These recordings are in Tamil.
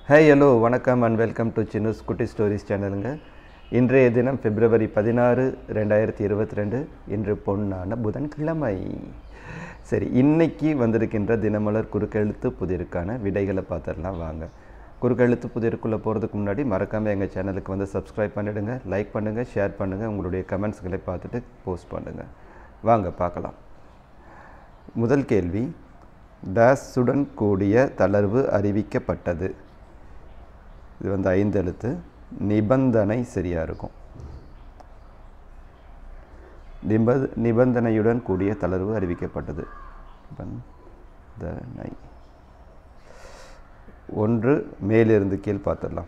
ஹே ஹலோ வணக்கம் அண்ட் வெல்கம் டு சின்னூஸ் குட்டி ஸ்டோரிஸ் சேனலுங்க இன்றைய தினம் பிப்ரவரி பதினாறு ரெண்டாயிரத்தி இருபத்தி ரெண்டு இன்று பொன்னான புதன்கிழமை சரி இன்னைக்கு வந்திருக்கின்ற தினமலர் குறுக்கெழுத்து புதிருக்கான விடைகளை பார்த்துடலாம் வாங்க குறுக்கெழுத்து புதிருக்குள்ளே போகிறதுக்கு முன்னாடி மறக்காமல் எங்கள் சேனலுக்கு வந்து சப்ஸ்கிரைப் பண்ணிவிடுங்க லைக் பண்ணுங்கள் ஷேர் பண்ணுங்கள் உங்களுடைய கமெண்ட்ஸ்களை பார்த்துட்டு போஸ்ட் பண்ணுங்கள் வாங்க பார்க்கலாம் முதல் கேள்வி டேஸுடன் கூடிய தளர்வு அறிவிக்கப்பட்டது இது வந்து ஐந்து எழுத்து நிபந்தனை சரியாக இருக்கும் நிப நிபந்தனையுடன் கூடிய தளர்வு அறிவிக்கப்பட்டது நிபந்தனை ஒன்று மேலிருந்து கீழ் பார்த்துடலாம்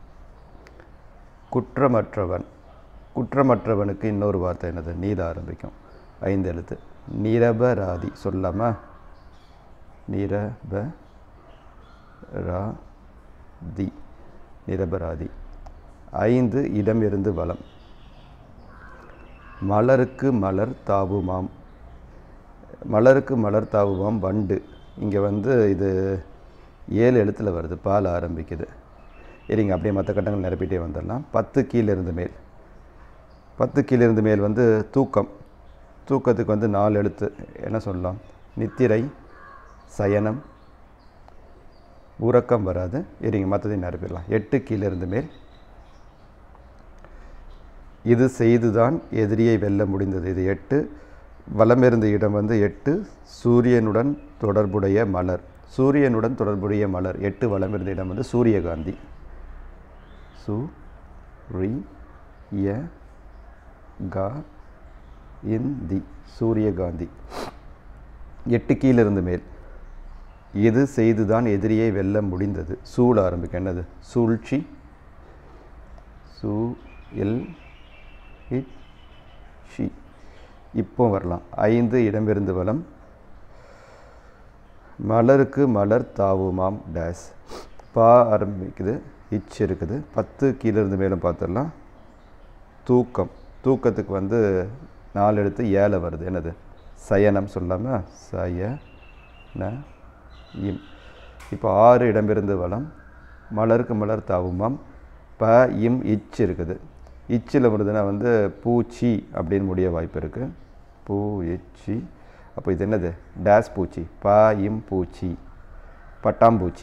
குற்றமற்றவன் குற்றமற்றவனுக்கு இன்னொரு வார்த்தை என்னது நீல ஆரம்பிக்கும் ஐந்து எழுத்து நிரபராதி சொல்லாமா நிரப ராதி நிரபராதி ஐந்து இடமிருந்து வளம் மலருக்கு மலர் தாவுமாம் மலருக்கு மலர் தாவுமாம் வண்டு இங்கே வந்து இது ஏழு எழுத்தில் வருது பால் ஆரம்பிக்குது சரிங்க அப்படியே மற்ற கட்டங்கள் நிரப்பிட்டே வந்துடலாம் பத்து கீழிருந்து மேல் பத்து கீழிருந்து மேல் வந்து தூக்கம் தூக்கத்துக்கு வந்து நாலு எழுத்து என்ன சொல்லலாம் நித்திரை சயனம் உறக்கம் வராது இருங்க மற்றதையும் நிரப்பிடலாம் எட்டு கீழிருந்து மேல் இது செய்துதான் எதிரியை வெல்ல முடிந்தது இது எட்டு வலமிருந்த இடம் வந்து எட்டு சூரியனுடன் தொடர்புடைய மலர் சூரியனுடன் தொடர்புடைய மலர் எட்டு வலமிருந்த இடம் வந்து சூரியகாந்தி சு ரி ய கா இந்தி சூரியகாந்தி எட்டு கீழிருந்து மேல் இது செய்துதான் எதிரியை வெல்ல முடிந்தது சூழ ஆரம்பிக்கும் என்னது சூழ்ச்சி சூ எல் இட் ஷி இப்போ வரலாம் ஐந்து இடமிருந்து வளம் மலருக்கு மலர் தாவுமாம் டேஸ் பா ஆரம்பிக்குது இச் இருக்குது பத்து கீழிருந்து மேலும் பார்த்துடலாம் தூக்கம் தூக்கத்துக்கு வந்து நாலு எழுத்து ஏழை வருது என்னது சயனம் சொல்லாமல் சய ந இம் இப்போ ஆறு இடமிருந்து வளம் மலருக்கு மலர் தாவுமாம் ப இம் இச் இருக்குது இச்சில் வருதுன்னா வந்து பூச்சி அப்படின்னு முடிய வாய்ப்பு இருக்குது பூ எச்சி அப்போ இது என்னது டேஸ் பூச்சி ப இம் பூச்சி பட்டாம்பூச்சி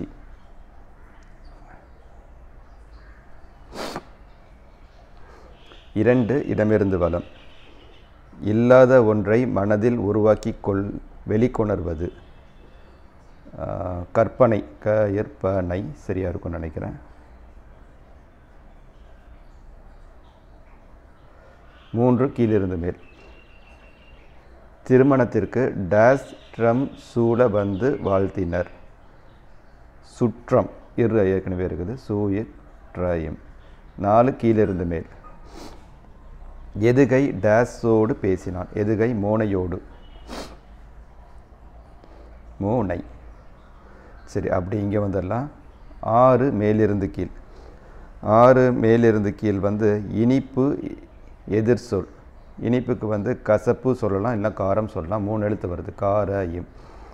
இரண்டு இடமிருந்து வளம் இல்லாத ஒன்றை மனதில் உருவாக்கி கொள் வெளிக்கொணர்வது கற்பனை க ஏற்பனை சரியாக இருக்கும்னு நினைக்கிறேன் மூன்று கீழிருந்து மேல் திருமணத்திற்கு டேஸ் ட்ரம் சூழ வந்து வாழ்த்தினர் சுற்றம் இரு ஏற்கனவே இருக்குது சூயிர் ட்ரயம் நாலு கீழிருந்து மேல் எதுகை டேஸோடு பேசினான் எதுகை மோனையோடு மோனை சரி அப்படி இங்கே வந்துடலாம் ஆறு மேலிருந்து கீழ் ஆறு மேலிருந்து கீழ் வந்து இனிப்பு எதிர் சொல் இனிப்புக்கு வந்து கசப்பு சொல்லலாம் இல்லை காரம் சொல்லலாம் மூணு எழுத்து வருது கார இம்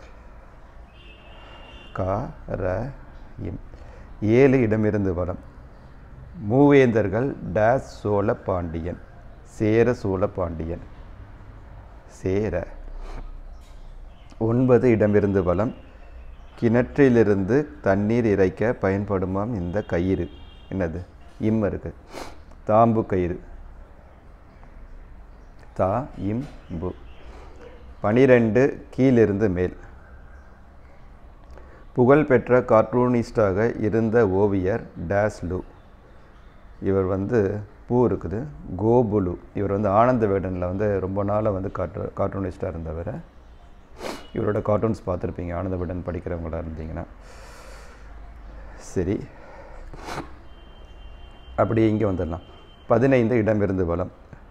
கார இம் ஏழு இடமிருந்து வரம் மூவேந்தர்கள் டேஸ் சோழ பாண்டியன் சேர சோழ பாண்டியன் சேர ஒன்பது இடமிருந்து வளம் கிணற்றிலிருந்து தண்ணீர் இறைக்க பயன்படுமாம் இந்த கயிறு என்னது இம் இருக்கு தாம்பு கயிறு தா இம் பு பனிரெண்டு கீழிருந்து மேல் புகழ்பெற்ற கார்ட்டூனிஸ்டாக இருந்த ஓவியர் டேஸ்லு இவர் வந்து பூ இருக்குது கோபுலு இவர் வந்து ஆனந்த வேடனில் வந்து ரொம்ப நாளாக வந்து கார்ட்டூ கார்ட்டூனிஸ்டாக இருந்தவர் இவரோட கார்ட்டூன்ஸ் பார்த்துருப்பீங்க ஆனந்த விடன் படிக்கிறவங்களா இருந்தீங்கன்னா சரி அப்படியே இங்கே வந்துடலாம் பதினைந்து இடமிருந்து பலம்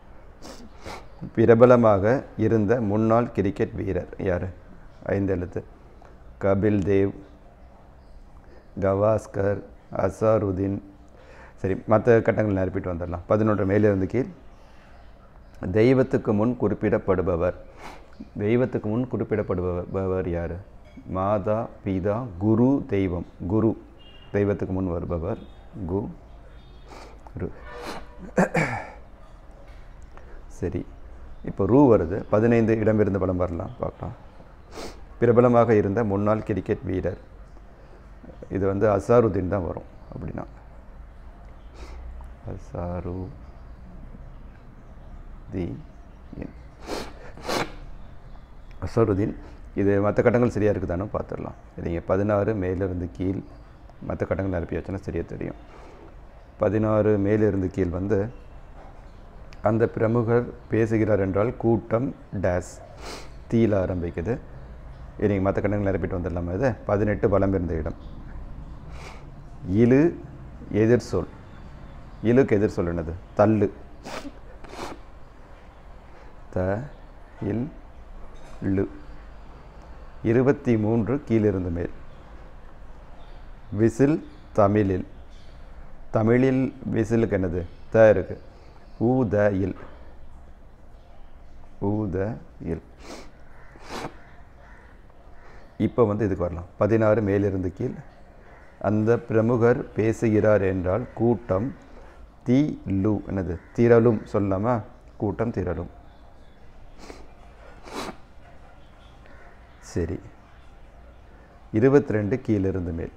பிரபலமாக இருந்த முன்னாள் கிரிக்கெட் வீரர் யார் ஐந்து எழுத்து கபில் தேவ் கவாஸ்கர் அசாருதீன் சரி மற்ற கட்டங்கள் நிரப்பிட்டு வந்துடலாம் பதினொன்று மேலிருந்து கீழ் தெய்வத்துக்கு முன் குறிப்பிடப்படுபவர் தெய்வத்துக்கு முன் குறிப்பிடப்படுபவர் யார் மாதா பிதா குரு தெய்வம் குரு தெய்வத்துக்கு முன் வருபவர் கு ரு சரி இப்போ ரூ வருது பதினைந்து இடமிருந்து பலம் வரலாம் பார்க்கலாம் பிரபலமாக இருந்த முன்னாள் கிரிக்கெட் வீரர் இது வந்து அசாருதீன் தான் வரும் அப்படின்னா அசாரு தி அசருதீன் இது மற்ற கட்டங்கள் சரியாக இருக்குதானு பார்த்துடலாம் இல்லைங்க பதினாறு மேலிருந்து கீழ் மற்ற கட்டங்கள் நிரப்பி வச்சோன்னா சரியாக தெரியும் பதினாறு மேலிருந்து கீழ் வந்து அந்த பிரமுகர் பேசுகிறார் என்றால் கூட்டம் டேஸ் தீல ஆரம்பிக்குது நீங்கள் மற்ற கட்டங்கள் நிரப்பிட்டு வந்துடலாமா இது பதினெட்டு வலம் இருந்த இடம் இழு எதிர் சொல் இழுக்கு எதிர் சொல் என்னது தள்ளு த இல் லு இருபத்தி மூன்று கீழிருந்து மேல் விசில் தமிழில் தமிழில் விசிலுக்கு என்னது த இருக்கு ஊத இல் ஊத இல் இப்போ வந்து இதுக்கு வரலாம் பதினாறு மேலிருந்து கீழ் அந்த பிரமுகர் பேசுகிறார் என்றால் கூட்டம் தி லு என்னது திரளும் சொல்லாமா கூட்டம் திரளும் சரி இருபத்தி ரெண்டு கீழிருந்து மேல்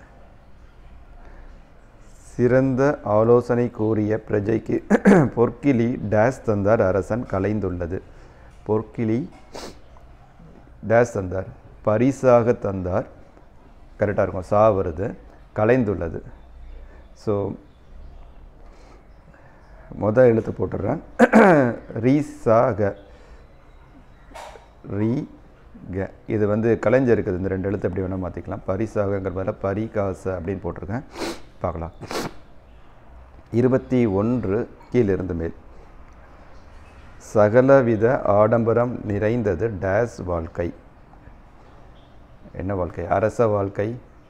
சிறந்த ஆலோசனை கூறிய பிரஜைக்கு பொற்கிளி டேஸ் தந்தார் அரசன் கலைந்துள்ளது பொற்கிளி டேஸ் தந்தார் பரிசாக தந்தார் கரெக்டாக இருக்கும் சா வருது கலைந்துள்ளது ஸோ மொதல் எழுத்து போட்டுடுறேன் ரீசாக ரீ க இது வந்து கலைஞ்சு இருக்குது இந்த ரெண்டு எழுத்து எப்படி வேணால் மாற்றிக்கலாம் பரிசாகங்கிற பதில் பரிகாச அப்படின்னு போட்டிருக்கேன் பார்க்கலாம் இருபத்தி ஒன்று கீழிருந்து மேல் சகலவித ஆடம்பரம் நிறைந்தது டேஸ் வாழ்க்கை என்ன வாழ்க்கை அரச வாழ்க்கை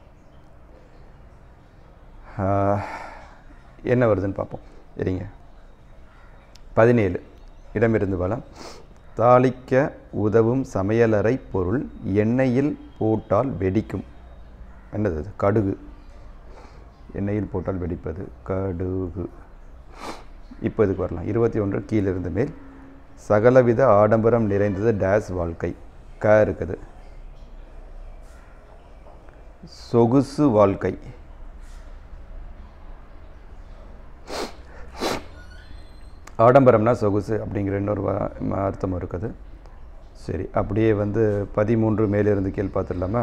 ஆஹ், என்ன வருதுன்னு பார்ப்போம் சரிங்க பதினேழு இடமிருந்து வளம் தாளிக்க உதவும் சமையலறை பொருள் எண்ணெயில் போட்டால் வெடிக்கும் என்னது அது கடுகு எண்ணெயில் போட்டால் வெடிப்பது கடுகு இப்போ இதுக்கு வரலாம் இருபத்தி ஒன்று கீழிருந்து மேல் சகலவித ஆடம்பரம் நிறைந்தது டேஸ் வாழ்க்கை க இருக்குது சொகுசு வாழ்க்கை ஆடம்பரம்னா சொகுசு அப்படிங்கிற இன்னொரு வா- ம- அர்த்தம் இருக்குது சரி அப்படியே வந்து பதிமூன்று மேலிருந்து கீழ் பார்த்துடலாமா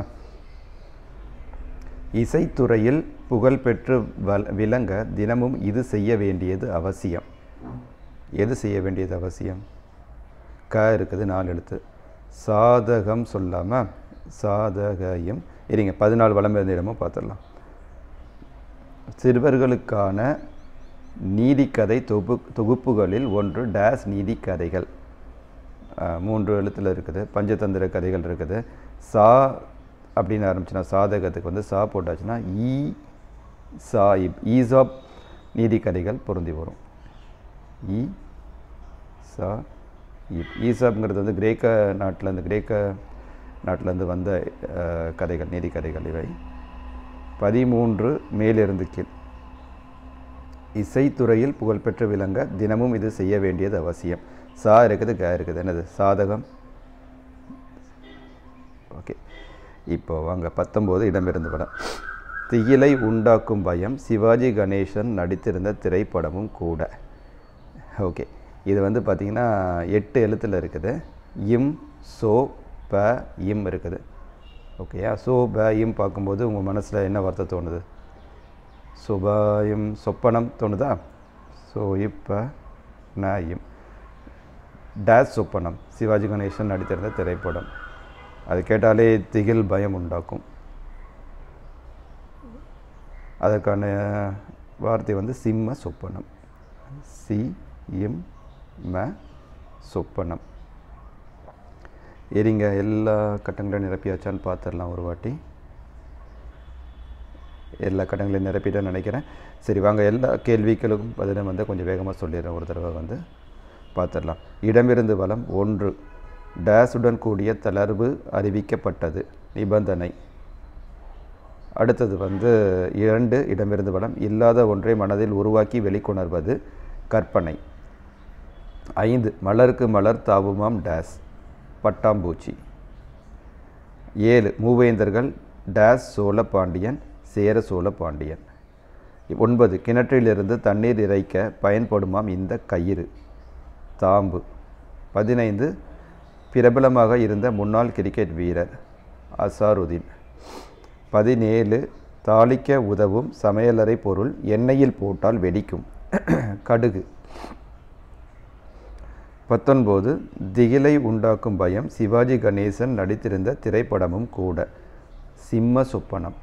இசைத்துறையில் புகழ்பெற்று வல் விளங்க தினமும் இது செய்ய வேண்டியது அவசியம் எது செய்ய வேண்டியது அவசியம் க இருக்குது நாலு எழுத்து சாதகம் சொல்லாமல் சாதகையும் இருங்க பதினாலு வளம் இருந்த இடமும் பார்த்துடலாம் சிறுவர்களுக்கான நீதிக்கதை தொகு தொகுப்புகளில் ஒன்று டேஸ் நீதிக்கதைகள் அஹ், மூன்று எழுத்தில் இருக்குது பஞ்சதந்திர கதைகள் இருக்குது சா அப்படின்னு ஆரம்பிச்சுன்னா சாதகத்துக்கு வந்து சா போட்டாச்சுன்னா ஈ சாயிப் ஈசாப் நீதிக்கதைகள் பொருந்தி வரும் ஈ சா இப் ஈசாப்ங்கிறது வந்து கிரேக்க நாட்டிலேருந்து கிரேக்க நாட்டிலேருந்து வந்த அஹ், கதைகள் நீதி கதைகள் இவை பதிமூன்று மேலிருந்து கீழ் இசைத்துறையில் புகழ்பெற்று விளங்க தினமும் இது செய்ய வேண்டியது அவசியம் சா இருக்குது க இருக்குது என்னது சாதகம் ஓகே இப்போ வாங்க பத்தொம்போது இடமிருந்து படம் திகிலை உண்டாக்கும் பயம் சிவாஜி கணேசன் நடித்திருந்த திரைப்படமும் கூட ஓகே இது வந்து பார்த்திங்கன்னா எட்டு எழுத்தில் இருக்குது இம் சோ ப இம் இருக்குது ஓகேயா சோ ப இம் பார்க்கும்போது உங்கள் மனசில் என்ன வார்த்தை தோணுது சுபாயம் சொப்பனம் தோணுதா ஸோ இப்போ ந இம் டேஸ் சொப்பனம் சிவாஜி கணேசன் நடித்திருந்த திரைப்படம் அது கேட்டாலே திகில் பயம் உண்டாக்கும் அதற்கான வார்த்தை வந்து சிம்ம சொப்பனம் சி இம் ம சொப்பனம் இருங்க எல்லா கட்டங்களையும் நிரப்பியாச்சான்னு பார்த்துடலாம் ஒரு வாட்டி எல்லா கட்டங்களையும் நிரப்பிட்டேன்னு நினைக்கிறேன் சரி வாங்க எல்லா கேள்விகளுக்கும் பதிலும் வந்து கொஞ்சம் வேகமாக சொல்லிடுறேன் ஒரு தடவை வந்து பார்த்துடலாம் இடமிருந்து வலம் ஒன்று டேஸுடன் கூடிய தளர்வு அறிவிக்கப்பட்டது நிபந்தனை அடுத்தது வந்து இரண்டு இடமிருந்து படம் இல்லாத ஒன்றை மனதில் உருவாக்கி வெளிக்கொணர்வது கற்பனை ஐந்து மலருக்கு மலர் தாவுமாம் டேஸ் பட்டாம்பூச்சி ஏழு மூவேந்தர்கள் டேஸ் சோழ பாண்டியன் சேர சோழ பாண்டியன் ஒன்பது கிணற்றிலிருந்து தண்ணீர் இறைக்க பயன்படுமாம் இந்த கயிறு தாம்பு பதினைந்து பிரபலமாக இருந்த முன்னாள் கிரிக்கெட் வீரர் அசாருதீன் பதினேழு தாளிக்க உதவும் சமையலறை பொருள் எண்ணெயில் போட்டால் வெடிக்கும் கடுகு பத்தொன்பது திகிலை உண்டாக்கும் பயம் சிவாஜி கணேசன் நடித்திருந்த திரைப்படமும் கூட சிம்ம சொப்பனம்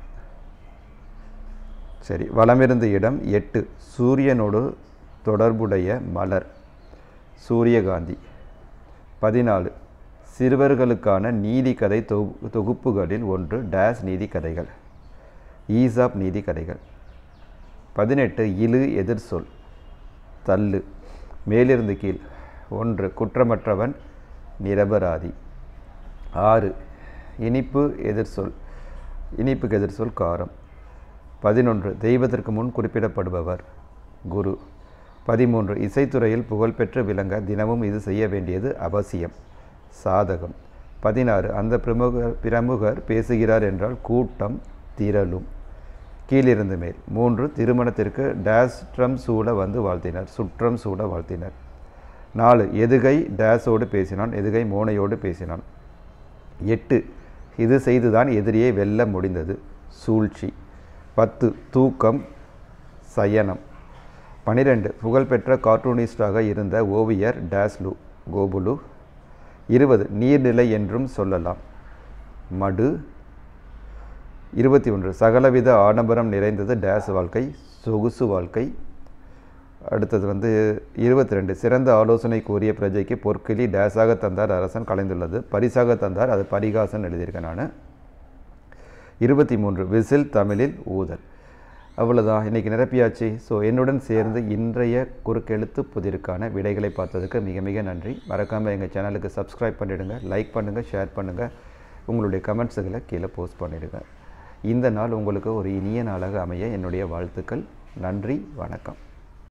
சரி வலமிருந்த இடம் எட்டு சூரியனோடு தொடர்புடைய மலர் சூரியகாந்தி பதினாலு சிறுவர்களுக்கான நீதி கதை தொகு தொகுப்புகளில் ஒன்று டேஸ் நீதி கதைகள் ஈசாப் நீதி கதைகள் பதினெட்டு இழு எதிர்சொல் தள்ளு மேலிருந்து கீழ் ஒன்று குற்றமற்றவன் நிரபராதி ஆறு இனிப்பு எதிர்சொல் இனிப்புக்கு எதிர்சொல் காரம் பதினொன்று தெய்வத்திற்கு முன் குறிப்பிடப்படுபவர் குரு பதிமூன்று இசைத்துறையில் புகழ்பெற்று விளங்க தினமும் இது செய்ய வேண்டியது அவசியம் சாதகம் பதினாறு அந்த பிரமுகர் பிரமுகர் பேசுகிறார் என்றால் கூட்டம் திரளும் கீழிருந்து மேல் மூன்று திருமணத்திற்கு டேஸ் ட்ரம் சூட வந்து வாழ்த்தினர் சுற்றம் சூட வாழ்த்தினர் நாலு எதுகை டேஸோடு பேசினான் எதுகை மோனையோடு பேசினான் எட்டு இது செய்துதான் எதிரியை வெல்ல முடிந்தது சூழ்ச்சி பத்து தூக்கம் சயனம் பனிரெண்டு புகழ்பெற்ற கார்ட்டூனிஸ்டாக இருந்த ஓவியர் டேஸ்லு கோபுலு இருபது நீர்நிலை என்றும் சொல்லலாம் மடு இருபத்தி ஒன்று சகலவித ஆடம்பரம் நிறைந்தது டேஸ் வாழ்க்கை சொகுசு வாழ்க்கை அடுத்தது வந்து இருபத்தி ரெண்டு சிறந்த ஆலோசனை கூறிய பிரஜைக்கு பொற்கிளி டேஸாக தந்தார் அரசன் கலைந்துள்ளது பரிசாக தந்தார் அது பரிகாசன் எழுதியிருக்கேன் நான் இருபத்தி மூன்று விசில் தமிழில் ஊதல் அவ்வளோதான் இன்றைக்கி நிரப்பியாச்சு ஸோ என்னுடன் சேர்ந்து இன்றைய குறுக்கெழுத்து புதிருக்கான விடைகளை பார்த்ததுக்கு மிக மிக நன்றி மறக்காமல் எங்கள் சேனலுக்கு சப்ஸ்கிரைப் பண்ணிவிடுங்க லைக் பண்ணுங்கள் ஷேர் பண்ணுங்கள் உங்களுடைய கமெண்ட்ஸுகளை கீழே போஸ்ட் பண்ணிவிடுங்க இந்த நாள் உங்களுக்கு ஒரு இனிய நாளாக அமைய என்னுடைய வாழ்த்துக்கள் நன்றி வணக்கம்